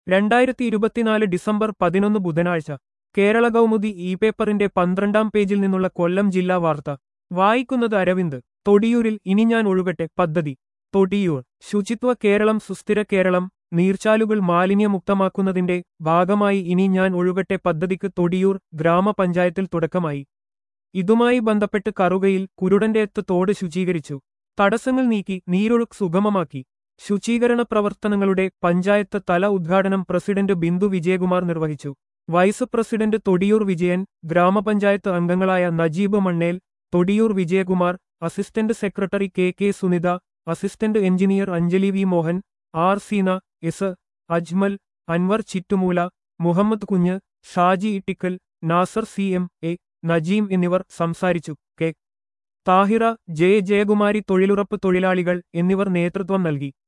രണ്ടായിരത്തി ഇരുപത്തിനാല് ഡിസംബർ പതിനൊന്ന് ബുധനാഴ്ച കേരള കൗമുദി ഇ പേപ്പറിന്റെ പന്ത്രണ്ടാം പേജിൽ നിന്നുള്ള കൊല്ലം ജില്ലാ വാർത്ത വായിക്കുന്നത് അരവിന്ദ് തൊടിയൂരിൽ ഇനി ഞാൻ ഒഴുകട്ടെ പദ്ധതി തൊടിയൂർ ശുചിത്വ കേരളം സുസ്ഥിര കേരളം നീർച്ചാലുകൾ മാലിന്യമുക്തമാക്കുന്നതിന്റെ ഭാഗമായി ഇനി ഞാൻ ഒഴുകട്ടെ പദ്ധതിക്ക് തൊടിയൂർ ഗ്രാമപഞ്ചായത്തിൽ തുടക്കമായി ഇതുമായി ബന്ധപ്പെട്ട് കറുകയിൽ കുരുടന്റെ എത്ത് തോട് ശുചീകരിച്ചു തടസ്സങ്ങൾ നീക്കി നീരൊഴുക്ക് സുഗമമാക്കി ശുചീകരണ പ്രവർത്തനങ്ങളുടെ പഞ്ചായത്ത് തല ഉദ്ഘാടനം പ്രസിഡന്റ് ബിന്ദു വിജയകുമാർ നിർവഹിച്ചു വൈസ് പ്രസിഡന്റ് തൊടിയൂർ വിജയൻ ഗ്രാമപഞ്ചായത്ത് അംഗങ്ങളായ Najeeb Mannel Thodiyoor Vijayakumar assistant secretary K K Sunitha assistant engineer Anjali V Mohan R Seena S Ajmal Anwar Chittumoola Muhammad Kunju Shaji Ittikkal Nasar C M A Najeem എന്നിവർ സംസാരിച്ചു കെ താഹിറ ജെ ജയകുമാരി തൊഴിലുറപ്പ് തൊഴിലാളികൾ എന്നിവർ നേതൃത്വം നൽകി